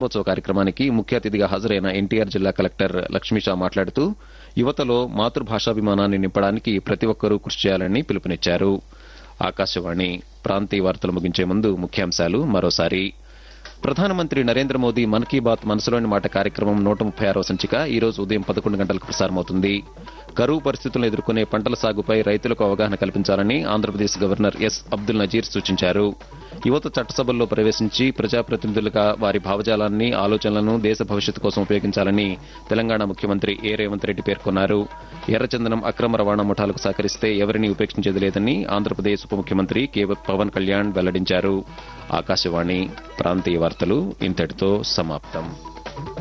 వార్షికోత్సవ కార్యక్రమానికి ముఖ్య అతిథిగా హాజరైన ఎన్టీఆర్ జిల్లా కలెక్టర్ లక్ష్మీషా మాట్లాడుతూ యువతలో మాతృభాషాభిమానాన్ని నింపడానికి ప్రతి ఒక్కరూ కృషి చేయాలని పిలుపునిచ్చారు ఆకాశవాణి ప్రాంతీయ వార్తలు ముగించే ముందు ముఖ్యాంశాలు మరోసారి ప్రధానమంత్రి నరేంద్ర మోదీ మన్ కీ బాత్ మనసులోని మాట కార్యక్రమం నూట ముప్పై ఆరవ సంచిక ఈ రోజు ఉదయం పదకొండు గంటలకు ప్రసారమవుతుంది కరువు పరిస్థితులను ఎదుర్కొనే పంటల సాగుపై రైతులకు అవగాహన కల్పించాలని ఆంధ్రప్రదేశ్ గవర్నర్ ఎస్ అబ్దుల్ నజీర్ సూచించారు యువత చట్టసభల్లో ప్రవేశించి ప్రజాప్రతినిధులుగా వారి భావజాలాన్ని ఆలోచనలను దేశ భవిష్యత్తు కోసం ఉపయోగించాలని తెలంగాణ ముఖ్యమంత్రి ఏ రేవంత్ రెడ్డి పేర్కొన్నారు ఎర్రచందనం అక్రమ రవాణా ముఠాలకు సహకరిస్తే ఎవరినీ ఉపేక్షించేది లేదని ఆంధ్రప్రదేశ్ ఉప ముఖ్యమంత్రి కె పవన్ కళ్యాణ్ వెల్లడించారు ఆకాశవాణి ప్రాంతీయ వార్తలు ఇంతటితో సమాప్తం